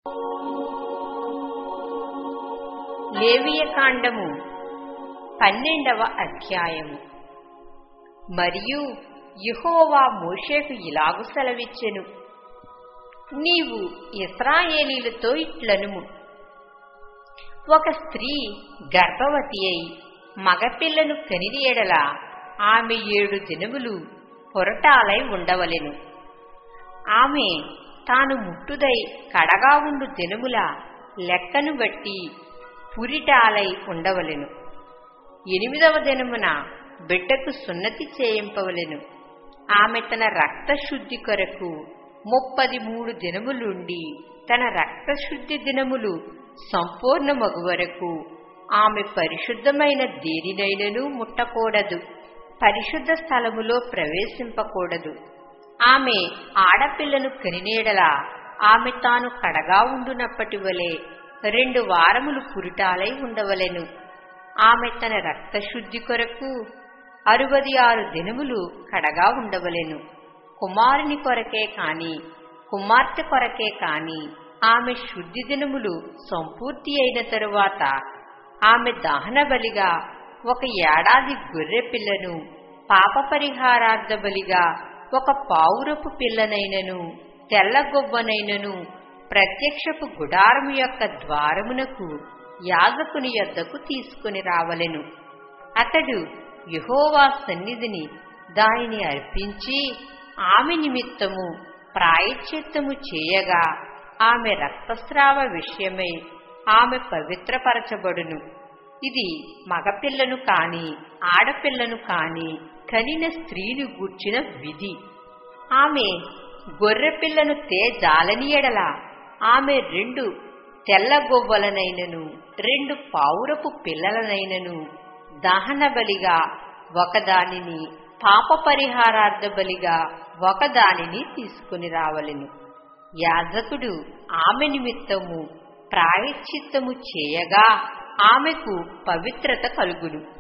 లేవియకాండము పన్నెండవ అధ్యాయము మరియు యెహోవా మోషేకు ఇలాగు సెలవిచ్చెను నీవు ఇస్రాయేలీలతో ఇట్లనుము ఒక స్త్రీ గర్భవతి అయి మగపిల్లను కనిది ఎడల ఆమె ఏడు దినములు పొరటాలై ఉండవలెను ఆమె తాను ముట్టుదై కడగా ఉండు దినముల లెక్కను బట్టి పురిటాలై ఉండవలెను ఎనిమిదవ దినమున బిడ్డకు సున్నతి చేయింపవలెను ఆమె తన రక్తశుద్ధి కొరకు ముప్పది మూడు దినములుండి తన రక్తశుద్ధి దినములు సంపూర్ణమగు వరకు ఆమె పరిశుద్ధమైన దేనినైనను ముట్టకూడదు పరిశుద్ధ స్థలములో ప్రవేశింపకూడదు ఆమె ఆడపిల్లను కనినేడలా ఆమె తాను కడగా ఉండునప్పటి వలె రెండు వారములు పురిటాలై ఉండవలెను ఆమె తన రక్తశుద్ధి కొరకు అరువది ఆరు దినములు కడగా ఉండవలెను కుమారుని కొరకే కాని కుమార్తె కొరకే కాని ఆమె శుద్ధి దినములు సంపూర్తి అయిన తరువాత ఆమె దహన బలిగా ఒక ఏడాది గొర్రె పిల్లను పాప పరిహారార్థ బలిగా ఒక పావురపు పిల్లనైనను తెల్లగొవ్వనైనను ప్రత్యక్షపు గుడారము యొక్క ద్వారమునకు యాజకుని యొద్దకు తీసుకుని రావలెను అతడు యహోవా సన్నిధిని దానిని అర్పించి ఆమె నిమిత్తము ప్రాయశ్చిత్తము చేయగా ఆమె రక్తస్రావ విషయమై ఆమె పవిత్రపరచబడును ఇది మగపిల్లను కాని ఆడపిల్లను కాని కనిన స్త్రీని గూర్చిన విధి ఆమె గొర్రెపిల్లను తేజాలని ఎడల ఆమె రెండు తెల్లగొవ్వలనైనను రెండు పావురపు పిల్లలనైనను దహన బలిగా ఒకదానిని పాప పరిహారార్థ బలిగా ఒకదానిని తీసుకుని రావలెను యాజకుడు ఆమె నిమిత్తము ప్రాయశ్చిత్తము చేయగా ఆమెకు పవిత్రత కలుగును